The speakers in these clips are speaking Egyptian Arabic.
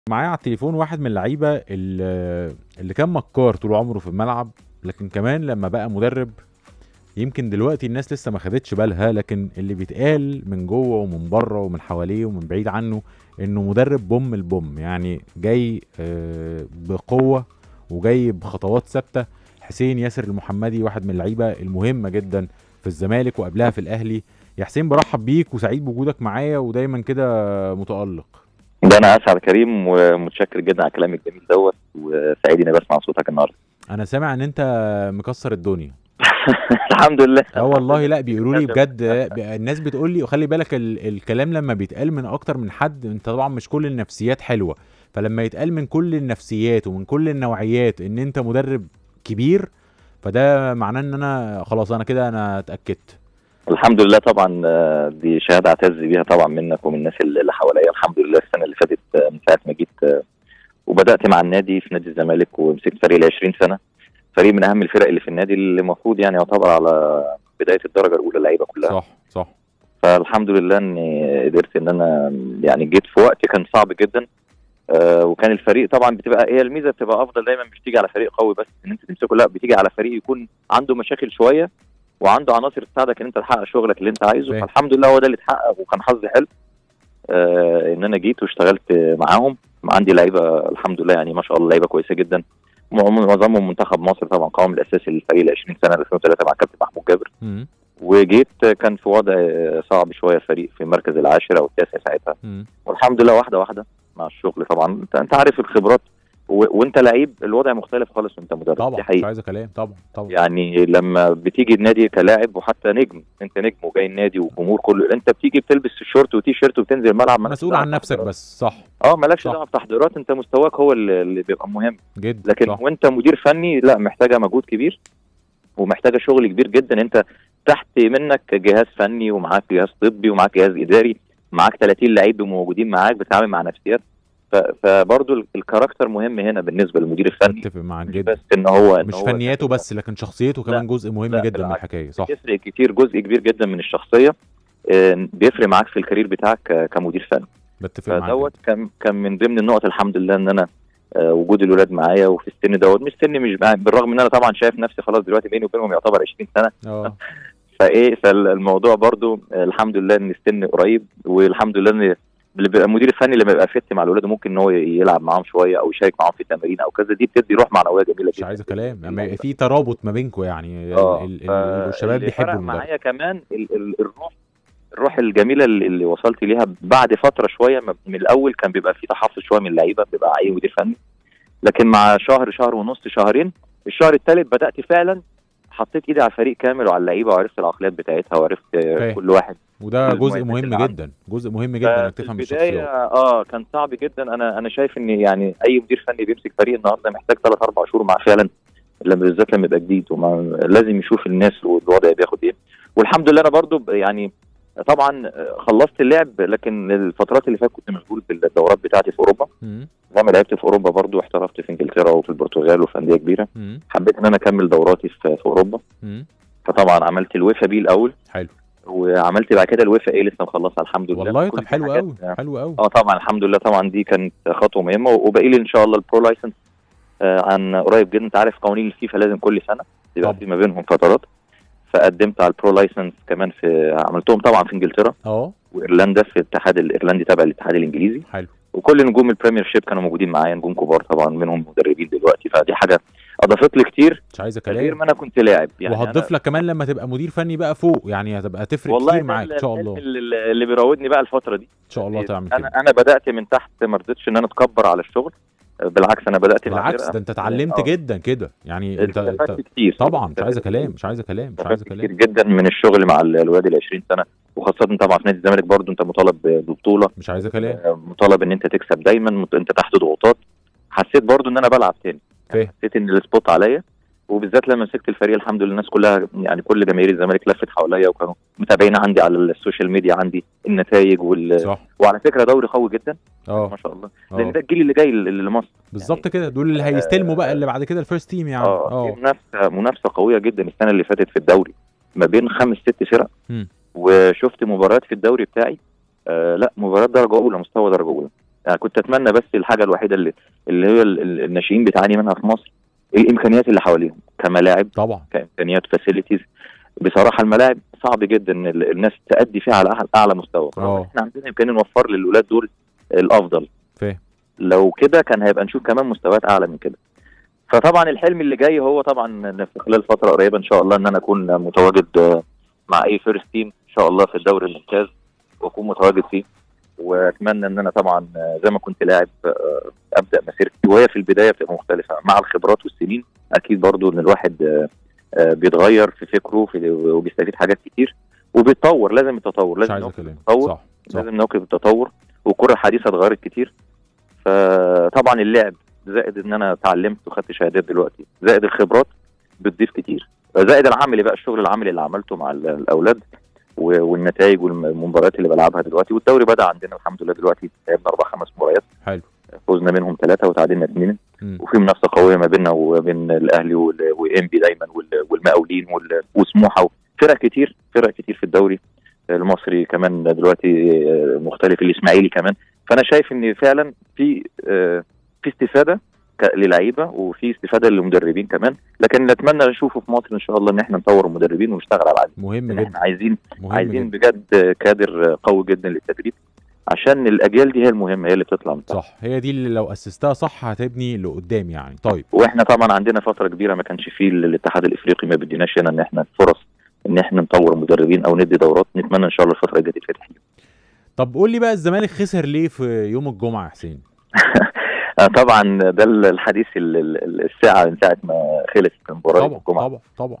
معايا على التليفون واحد من اللعيبه اللي اللي كان مكار طول عمره في الملعب لكن كمان لما بقى مدرب يمكن دلوقتي الناس لسه ما خدتش بالها لكن اللي بيتقال من جوه ومن بره ومن حواليه ومن بعيد عنه انه مدرب بوم البوم يعني جاي آه، بقوه وجاي بخطوات ثابته حسين ياسر المحمدي واحد من اللعيبه المهمه جدا في الزمالك وقبلها في الاهلي يا حسين برحب بيك وسعيد بوجودك معايا ودايما كده متالق ده انا اسعد كريم ومتشكر جدا على الكلام الجميل دوت وسعيد اني بسمع صوتك النهارده انا سامع ان انت مكسر الدنيا الحمد لله اه والله لا بيقولوا لي بجد ب- الناس بتقول لي وخلي بالك ال الكلام لما بيتقال من اكتر من حد انت طبعا مش كل النفسيات حلوه فلما يتقال من كل النفسيات ومن كل النوعيات ان انت مدرب كبير فده معناه ان انا خلاص انا كده انا اتاكدت الحمد لله طبعا آه، دي شهاده اعتز بيها طبعا منك ومن الناس اللي اللي حواليا الحمد لله السنه اللي فاتت آه، من ساعه ما جيت آه، وبدات مع النادي في نادي الزمالك ومسكت فريق ل 20 سنه فريق من اهم الفرق اللي في النادي اللي المفروض يعني يعتبر على بدايه الدرجه الاولى اللعيبه كلها صح صح فالحمد لله اني قدرت ان انا يعني جيت في وقت كان صعب جدا آه وكان الفريق طبعا بتبقى هي الميزه بتبقى افضل دايما مش تيجي على فريق قوي بس ان انت تمسكه لا بتيجي على فريق يكون عنده مشاكل شويه وعنده عناصر تساعدك ان انت تحقق شغلك اللي انت عايزه فاهم. فالحمد لله هو ده اللي اتحقق وكان حظي حلو آه ان انا جيت واشتغلت معاهم عندي لعيبه الحمد لله يعني ما شاء الله لعيبه كويسه جدا معظمهم منتخب مصر طبعا قوام الاساسي للفريق ال 20 سنه 2003 مع كابتن محمود جابر مم. وجيت كان في وضع صعب شويه الفريق في المركز العاشر او التاسع ساعتها مم. والحمد لله واحده واحده مع الشغل طبعا انت, انت عارف الخبرات و... وانت لعيب الوضع مختلف خالص وانت مدرب طبعا دي مش حقيقه عايزه كلام طبعا طبعا يعني لما بتيجي النادي كلاعب وحتى نجم انت نجم وجاي النادي والجمهور كله انت بتيجي بتلبس الشورت وتي شيرت وتنزل الملعب مالكش مسؤول دعوة عن نفسك بتحضيرات. بس صح اه مالكش صح. دعوه بتحضيرات انت مستواك هو اللي, اللي بيبقى مهم جدا لكن صح. وانت مدير فني لا محتاجه مجهود كبير ومحتاجه شغل كبير جدا انت تحت منك جهاز فني ومعاك جهاز طبي ومعاك جهاز اداري معاك 30 لعيب موجودين معاك بتتعامل مع نفسيات ف- فبرضو ال- الكاركتر مهم هنا بالنسبه للمدير الفني اتفق معاك مش جدا بس ان هو إن مش هو فنياته بس لكن شخصيته كمان جزء مهم لا، جدا من بالعكس. الحكايه صح يفرق كتير جزء كبير جدا من الشخصيه آه، بيفرق معاك في الكارير بتاعك ك- كمدير فني بتفق معاك فدوت كان كان من ضمن النقط الحمد لله ان انا آه، وجود الولاد معايا وفي السن دوت مش سن مش بع- بالرغم ان انا طبعا شايف نفسي خلاص دلوقتي بيني وبينهم يعتبر 20 سنه اه فايه فالموضوع برضو آه، الحمد لله ان السن قريب والحمد لله ان اللي بيبقى المدير الفني لما يبقى فت مع الولاد ممكن ان هو يلعب معاهم شويه او يشارك معاهم في تمارين او كذا دي بتدي روح معنويه جميله مش جدا عايزه كلام لما يبقى في ترابط ما بينكم يعني اه ال- ال- ال- الشباب اللي بيحبوا فرق المدرب معايا كمان ال- ال- الروح الروح الجميله اللي اللي وصلت ليها بعد فتره شويه ما- من الاول كان بيبقى في تحفظ شويه من اللعيبه بيبقى اي مدير فني لكن مع شهر شهر ونص شهرين الشهر الثالث بدات فعلا حطيت ايدي على الفريق كامل وعلى اللعيبه وعرفت العقليات بتاعتها وعرفت آه، فاهم. كل واحد وده جزء المميزات مهم اللي عنده. جدا جزء مهم جدا انك ففي تفهم البدايه الشخصيات اه كان صعب جدا انا انا شايف ان يعني اي مدير فني بيمسك فريق النهارده محتاج ثلاث اربع شهور مع فعلا لما بالذات لما يبقى جديد وما لازم يشوف الناس والوضع بياخد ايه والحمد لله انا برضو ب- يعني طبعا آه، خلصت اللعب لكن الفترات اللي فاتت كنت مشغول بالدورات بتاعتي في اوروبا مم. لما لعبت في اوروبا برضو احترفت في انجلترا وفي البرتغال وفي انديه كبيره مم. حبيت ان انا اكمل دوراتي في, في اوروبا مم. فطبعا عملت الويفا بي الاول حلو وعملت بعد كده الويفا ايه لسه مخلصها الحمد لله والله كل طب دي حلو حاجات- قوي حلو قوي اه طبعا الحمد لله طبعا دي كانت خطوه مهمه وباقي لي ان شاء الله البرو لايسنس آه عن قريب جدا انت عارف قوانين الفيفا لازم كل سنه يبقى طبعا. في ما بينهم فترات فقدمت على البرو لايسنس كمان في عملتهم طبعا في انجلترا اه وايرلندا في الاتحاد الايرلندي تبع الاتحاد الانجليزي حلو وكل نجوم البريمير شيب كانوا موجودين معايا نجوم كبار طبعا منهم مدربين دلوقتي فدي حاجه اضافت لي كتير مش عايزه غير كلام ما انا كنت لاعب يعني وهتضيف لك كمان لما تبقى مدير فني بقى فوق يعني هتبقى تفرق والله كتير ده معاك ان شاء الحلم الله ان اللي, اللي بيراودني بقى الفتره دي شاء الله تعمل انا كده انا بدات من تحت ما رضيتش ان انا اتكبر على الشغل بالعكس انا بدات مع بالعكس فرقة. ده انت اتعلمت آه. جدا كده يعني انت, استفدت انت كتير طبعا مش عايزه استفدت كلام مش عايزه كلام مش عايزه استفدت كلام كتير جدا من الشغل مع ال- الولاد ال 20 سنه وخاصه طبعا في نادي الزمالك برضو انت مطالب ب- ببطوله مش عايزه كلام آه، مطالب ان انت تكسب دايما مت- انت تحت ضغوطات حسيت برضو ان انا بلعب تاني فاهم. حسيت ان السبوت عليا وبالذات لما مسكت الفريق الحمد لله الناس كلها يعني كل جماهير الزمالك لفت حواليا وكانوا متابعين عندي على السوشيال ميديا عندي النتائج وال... صح وعلى فكره دوري قوي جدا ما اه شاء الله لان اه ده الجيل اللي جاي ل- لمصر بالظبط كده دول اللي هيستلموا بقى اللي بعد كده الفيرست تيم يعني اه اه في منافسه منافسه قويه جدا السنه اللي فاتت في الدوري ما بين خمس ست فرق مم. وشفت مباريات في الدوري بتاعي آه لا مباريات درجه اولى مستوى درجه اولى يعني كنت اتمنى بس الحاجه الوحيده اللي اللي هي ال- ال- الناشئين بتعاني منها في مصر الامكانيات اللي حواليهم كملاعب طبعا كامكانيات فاسيلتيز بصراحه الملاعب صعب جدا ان ال- الناس تأدي فيها على أعلى- اعلى مستوى اه. احنا عندنا امكانيه نوفر للولاد دول الافضل فاهم لو كده كان هيبقى نشوف كمان مستويات اعلى من كده فطبعا الحلم اللي جاي هو طبعا إن في خلال فتره قريبه ان شاء الله ان انا اكون متواجد آه، مع اي فيرست تيم ان شاء الله في الدوري الممتاز واكون متواجد فيه واتمنى ان انا طبعا آه، زي ما كنت لاعب آه، ابدا مسيرتي وهي في البدايه بتبقى مختلفه مع الخبرات والسنين اكيد برضو ان الواحد آه، آه، بيتغير في فكره في وبيستفيد حاجات كتير وبيتطور لازم التطور مش لازم عايز نواكب كلام التطور صح صح لازم نواكب التطور والكره الحديثه اتغيرت كتير فطبعا اللعب زائد ان انا اتعلمت وخدت شهادات دلوقتي زائد الخبرات بتضيف كتير زائد العملي بقى الشغل العملي اللي عملته مع ال- الاولاد و- والنتائج والمباريات اللي بلعبها دلوقتي والدوري بدا عندنا الحمد لله دلوقتي لعبنا اربع خمس مباريات حلو فوزنا منهم ثلاثه وتعادلنا اثنين مم. وفي منافسه قويه ما بيننا وبين الاهلي وال- وانبي دايما وال- والمقاولين وال- وسموحه فرق كتير فرق كتير في الدوري المصري كمان دلوقتي آه، مختلف الاسماعيلي كمان فانا شايف ان فعلا في آه، في استفاده ك- للعيبه وفي استفاده للمدربين كمان لكن نتمنى نشوفه في مصر ان شاء الله ان احنا نطور المدربين ونشتغل على العديد مهم ان جدا احنا عايزين مهم عايزين جدا بجد كادر قوي جدا للتدريب عشان الاجيال دي هي المهمه هي اللي بتطلع من تحت. صح هي دي اللي لو اسستها صح هتبني لقدام يعني طيب واحنا طبعا عندنا فتره كبيره ما كانش فيه الاتحاد الافريقي ما بيديناش هنا ان احنا فرص ان احنا نطور مدربين او ندي دورات نتمنى ان شاء الله الفتره الجايه تتفتح طب قول لي بقى الزمالك خسر ليه في يوم الجمعه يا حسين آه، طبعا ده الحديث ال- ال- الساعه من ساعه ما خلصت المباراه طبعا الجمعه طبعا طبعا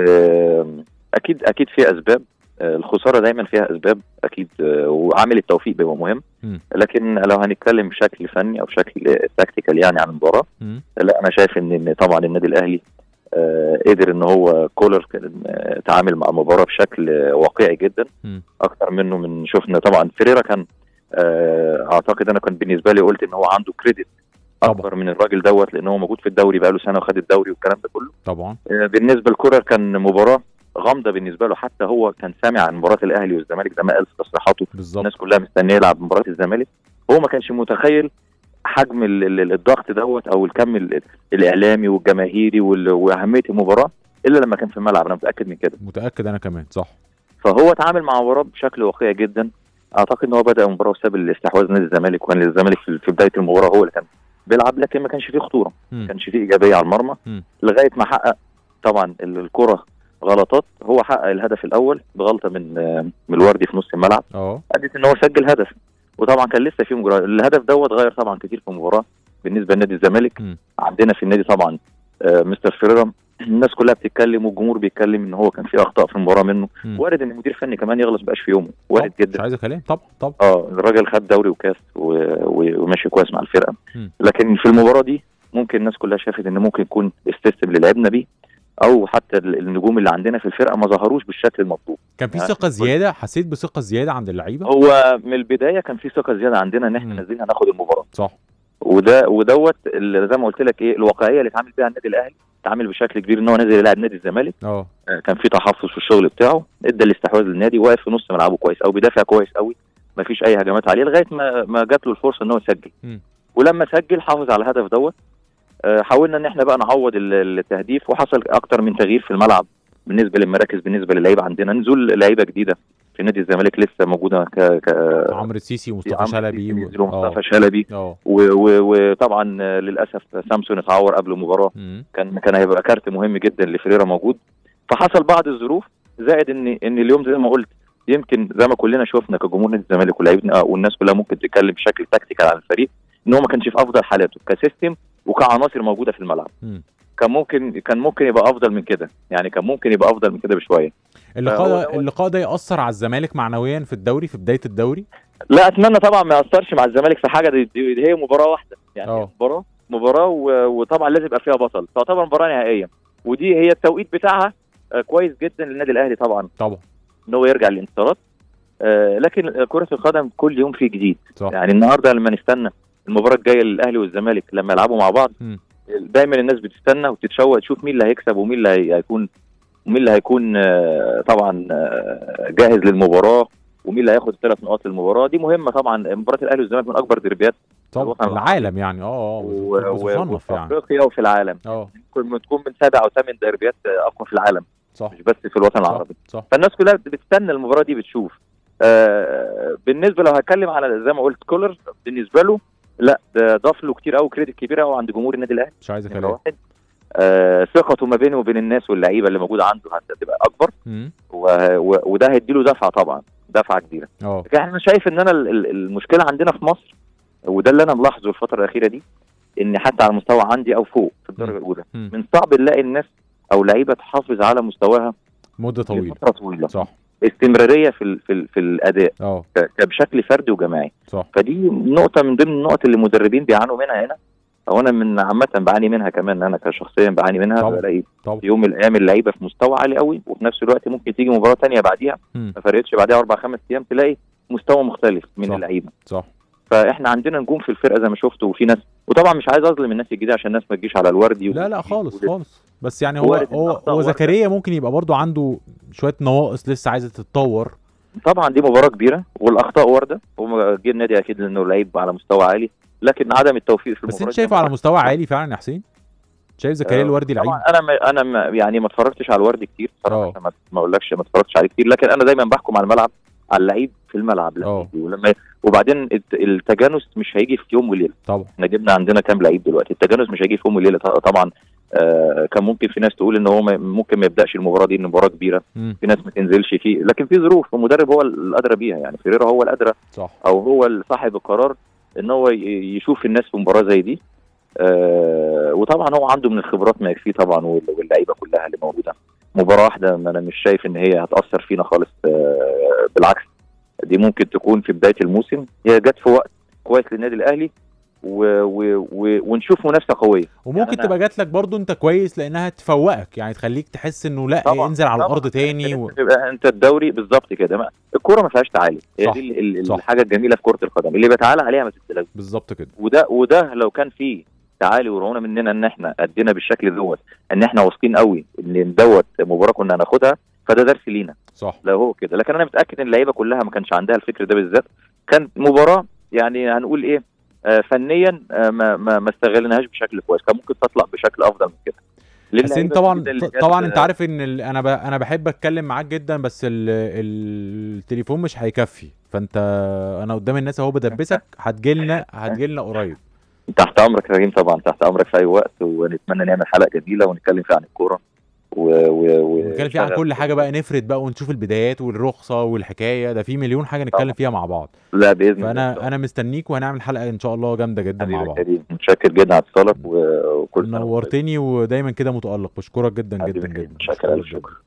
واكيد اكيد في اسباب آه، الخساره دايما فيها اسباب اكيد آه، وعامل التوفيق بيبقى مهم مم. لكن لو هنتكلم بشكل فني او بشكل تكتيكال يعني عن المباراه مم. لا انا شايف ان إن طبعا النادي الاهلي آه، قدر ان هو كولر كان، آه، تعامل مع المباراه بشكل آه، واقعي جدا مم. اكتر منه من شفنا طبعا فيريرا كان آه، اعتقد انا كنت بالنسبه لي قلت ان هو عنده كريدت طبعا. اكبر من الراجل دوت لان هو موجود في الدوري بقاله سنه وخد الدوري والكلام ده كله طبعا آه، بالنسبه لكولر كان مباراه غامضه بالنسبه له حتى هو كان سامع عن مباراه الاهلي والزمالك زي ما قال في تصريحاته بالظبط الناس كلها مستنيه يلعب مباراه الزمالك هو ما كانش متخيل حجم ال- ال- الضغط دوت او الكم ال- الاعلامي والجماهيري وال- واهميه المباراه الا لما كان في الملعب انا متاكد من كده متاكد انا كمان صح فهو اتعامل مع المباراه بشكل واقعي جدا اعتقد ان هو بدا المباراه وساب الاستحواذ نادي الزمالك وكان الزمالك في في بدايه المباراه هو اللي كان بيلعب لكن ما كانش فيه خطوره مم. ما كانش فيه ايجابيه على المرمى مم. لغايه ما حقق طبعا ال- الكره غلطات هو حقق الهدف الاول بغلطه من آه، من الوردي في نص الملعب اه ادت ان هو سجل هدف وطبعا كان لسه في مجرد الهدف دوت غير طبعا كتير في المباراه بالنسبه لنادي الزمالك مم. عندنا في النادي طبعا آه، مستر فيريرا الناس كلها بتتكلم والجمهور بيتكلم ان هو كان في اخطاء في المباراه منه مم. وارد ان المدير الفني كمان يغلط بقاش في يومه وارد طبعاً. مش جدا عايز كلام طبعا طبعا اه الراجل خد دوري وكاس و- و- وماشي كويس مع الفرقه مم. لكن في المباراه دي ممكن الناس كلها شافت ان ممكن يكون السيستم اللي لعبنا بيه او حتى ال- النجوم اللي عندنا في الفرقه ما ظهروش بالشكل المطلوب كان في آه، ثقه زياده حسيت بثقه زياده عند اللعيبه هو من البدايه كان في ثقه زياده عندنا ان احنا مم. نازلين هناخد المباراه صح وده ودوت اللي زي ما قلت لك ايه الواقعيه اللي اتعامل بيها النادي الاهلي اتعامل بشكل كبير ان هو نازل يلعب نادي الزمالك اه آه، كان في تحفظ في الشغل بتاعه ادى الاستحواذ للنادي واقف في نص ملعبه كويس او بيدافع كويس قوي ما فيش اي هجمات عليه لغايه ما ما جات له الفرصه ان هو يسجل مم. ولما سجل حافظ على الهدف دوت آه، حاولنا ان احنا بقى نعوض ال- التهديف وحصل اكتر من تغيير في الملعب بالنسبه للمراكز بالنسبه للعيبه عندنا نزول لعيبه جديده في نادي الزمالك لسه موجوده ك ك عمرو السيسي في ومصطفى عمرو شلبي السيسي و- نزلوا اه مصطفى شلبي اه و- و- وطبعا آه، للاسف سامسون اتعور قبل المباراه مم. كان كان هيبقى كارت مهم جدا لفريرا موجود فحصل بعض الظروف زائد ان ان اليوم زي ما قلت يمكن زي ما كلنا شفنا كجمهور نادي الزمالك ولاعيبنا والناس كلها ممكن تتكلم بشكل تكتيكال عن الفريق ان هو ما كانش في افضل حالاته كسيستم وكعناصر موجوده في الملعب مم. كان ممكن كان ممكن يبقى افضل من كده يعني كان ممكن يبقى افضل من كده بشويه اللقاء فهو ده دوت- اللقاء ده ياثر على الزمالك معنويا في الدوري في بدايه الدوري لا اتمنى طبعا ما ياثرش مع الزمالك في حاجه دي, دي, دي هي مباراه واحده يعني اه. مباراه مباراه و- وطبعا لازم يبقى فيها بطل تعتبر مباراه نهائيه ودي هي التوقيت بتاعها آه، كويس جدا للنادي الاهلي طبعا طبعا ان هو يرجع للانتصارات آه، لكن كره القدم كل يوم فيه جديد صح يعني النهارده لما نستنى المباراه الجايه للاهلي والزمالك لما يلعبوا مع بعض مم. دايما الناس بتستنى وتتشوق تشوف مين اللي هيكسب ومين اللي هي- هيكون ومين اللي هيكون آه، طبعا آه، جاهز للمباراه ومين اللي هياخد الثلاث نقاط المباراه دي مهمه طبعا مباراه الاهلي والزمالك من اكبر ديربيات طب الوطن العالم يعني اه اه و- و- بتصنف وفي يعني افريقيا وفي العالم اه ممكن تكون من سبع او ثمان ديربيات اقوى في العالم صح مش بس في الوطن صح العربي صح فالناس كلها بتستنى المباراه دي بتشوف آه بالنسبه لو هتكلم على زي ما قلت كولر بالنسبه له لا ده ضاف له كتير قوي كريدت كبير قوي عند جمهور النادي الاهلي مش عايز نمرة كلام واحد آه ثقته ما بينه وبين الناس واللعيبه اللي موجوده عنده هتبقى اكبر مم. و... و... وده هيديله دفعه طبعا دفعه كبيره اه لكن احنا شايف ان انا ال- ال- المشكله عندنا في مصر وده اللي انا ملاحظه الفتره الاخيره دي ان حتى على المستوى عندي او فوق في الدرجه مم. الاولى مم. من صعب نلاقي الناس او لعيبه تحافظ على مستواها مده طويله لفتره طويله صح استمراريه في ال... في, ال... في الاداء اه ك- بشكل فردي وجماعي صح فدي نقطه من ضمن النقط اللي المدربين بيعانوا منها هنا او انا من عامه بعاني منها كمان انا كشخصيا بعاني منها طبعا. بلاقي طبعا في يوم من الايام اللعيبه في مستوى عالي قوي وفي نفس الوقت ممكن تيجي مباراه تانية بعديها مم. ما فرقتش بعديها اربع خمس ايام تلاقي مستوى مختلف من صح. اللعيبه صح فاحنا عندنا نجوم في الفرقه زي ما شفتوا وفي ناس وطبعا مش عايز اظلم الناس الجديده عشان الناس ما تجيش على الوردي لا لا خالص و- خالص بس يعني هو وارد هو الأخطاء هو واردة. زكريا ممكن يبقى برضو عنده شويه نواقص لسه عايزه تتطور طبعا دي مباراه كبيره والاخطاء وارده هو جه النادي اكيد لانه لعيب على مستوى عالي لكن عدم التوفيق في بس المباراه انت شايفه على مستوى عالي فعلا يا حسين شايف زكريا آه، الوردي لعيب طبعا انا ما انا ما يعني ما اتفرجتش على الوردي كتير آه. صراحه عشان ما ما اقولكش ما اتفرجتش عليه كتير لكن انا دايما بحكم على الملعب على اللعيب في الملعب لما آه. يجي ولما وبعدين الت- التجانس مش هيجي في يوم وليله طبعا احنا جبنا عندنا كام لعيب دلوقتي التجانس مش هيجي في يوم وليله ط- طبعا آه كان ممكن في ناس تقول ان هو ما- ممكن ما يبداش المباراه دي ان مباراه كبيره مم. في ناس ما تنزلش فيه لكن في ظروف المدرب هو الادرى بيها يعني فيريرا هو الادرى صح او هو صاحب القرار ان هو ي- يشوف الناس في مباراه زي دي آه وطبعا هو عنده من الخبرات ما يكفيه طبعا وال- واللعيبه كلها اللي موجوده مباراه واحده ما انا مش شايف ان هي هتاثر فينا خالص آه بالعكس دي ممكن تكون في بدايه الموسم هي جت في وقت كويس للنادي الاهلي و و و ونشوف منافسه قويه وممكن أنا- تبقى جات لك برضو انت كويس لانها تفوقك يعني تخليك تحس انه لا طبعاً، انزل على طبعاً. الارض تاني و... تبقى انت الدوري بالظبط كده ما- الكوره ما فيهاش تعالي هي صح، دي ال- ال- صح. الحاجه الجميله في كره القدم اللي بيتعالى عليها ما تتلغى بالظبط كده وده وده لو كان فيه تعالي ورعونه مننا ان احنا ادينا بالشكل دوت ان احنا واثقين قوي ان دوت مباراه كنا هناخدها فده درس لينا صح لو هو كده لكن انا متاكد ان اللعيبه كلها ما كانش عندها الفكر ده بالذات كان مباراه يعني هنقول ايه آه فنيا آه ما ما, ما استغلناهاش بشكل كويس كان ممكن تطلع بشكل افضل من كده حسين للعيبة طبعا الجديدة اللي جت، طبعا انت آه، عارف ان ال... انا ب... انا بحب اتكلم معاك جدا بس ال... التليفون مش هيكفي فانت انا قدام الناس اهو بدبسك هتجيلنا هتجيلنا قريب تحت امرك يا ريم طبعا تحت امرك في اي وقت ونتمنى نعمل حلقه جميله ونتكلم فيها عن الكوره و و و نتكلم فيها عن كل حاجه بقى نفرد بقى ونشوف البدايات والرخصه والحكايه ده في مليون حاجه نتكلم طبعا. فيها فيها مع بعض لا باذن الله فانا انا مستنيك وهنعمل حلقه ان شاء الله جامده جدا مع حبيبي بعض كريم متشكر جدا على اتصالك و- وكل سنه وأنت طيب. نورتني ودايما كده متالق بشكرك جدا حبيبي جدا كريم، جدا متشكر بشكرك ألف جداً. شكر